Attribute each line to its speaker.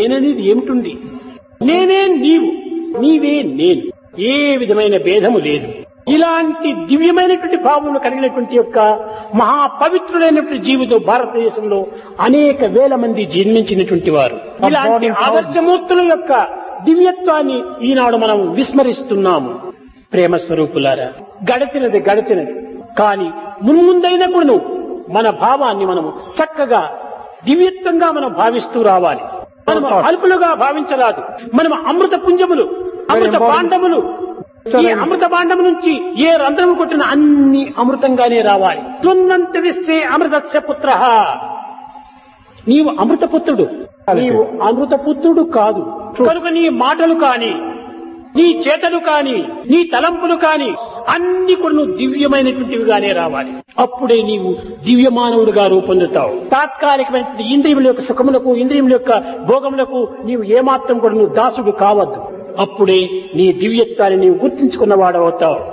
Speaker 1: నేననేది ఏమిటుంది నేనే నీవు నీవే నేను ఏ విధమైన భేదము లేదు ఇలాంటి దివ్యమైనటువంటి భావములు కలిగినటువంటి యొక్క మహా పవిత్రులైనటువంటి జీవితం భారతదేశంలో అనేక వేల మంది జన్మించినటువంటి వారు ఇలాంటి ఆదర్శమూర్తుల యొక్క దివ్యత్వాన్ని ఈనాడు మనం విస్మరిస్తున్నాము ప్రేమ స్వరూపులారా గడచినది గడచినది కానీ మున్ముందైనప్పుడు మన భావాన్ని మనము చక్కగా దివ్యత్వంగా మనం భావిస్తూ రావాలి మనం అల్పులుగా భావించరాదు మనం అమృత పుంజములు అమృత పాండములు ఈ అమృత పాండము నుంచి ఏ రంధ్రము కొట్టిన అన్ని అమృతంగానే రావాలి సున్నంత విశ్వే అమృతస్య పుత్ర నీవు అమృతపుత్రుడు నీవు అమృతపుత్రుడు కాదు కనుక నీ మాటలు కాని నీ చేతలు కాని నీ తలంపులు కాని అన్ని కూడా నువ్వు దివ్యమైనటువంటివిగానే రావాలి అప్పుడే నీవు దివ్యమానవుడిగా రూపొందుతావు తాత్కాలికమైనటువంటి ఇంద్రియముల యొక్క సుఖములకు ఇంద్రియముల యొక్క భోగములకు నీవు ఏమాత్రం కూడా నువ్వు దాసుడు కావద్దు అప్పుడే నీ దివ్యత్వాన్ని నీవు గుర్తించుకున్నవాడవుతావు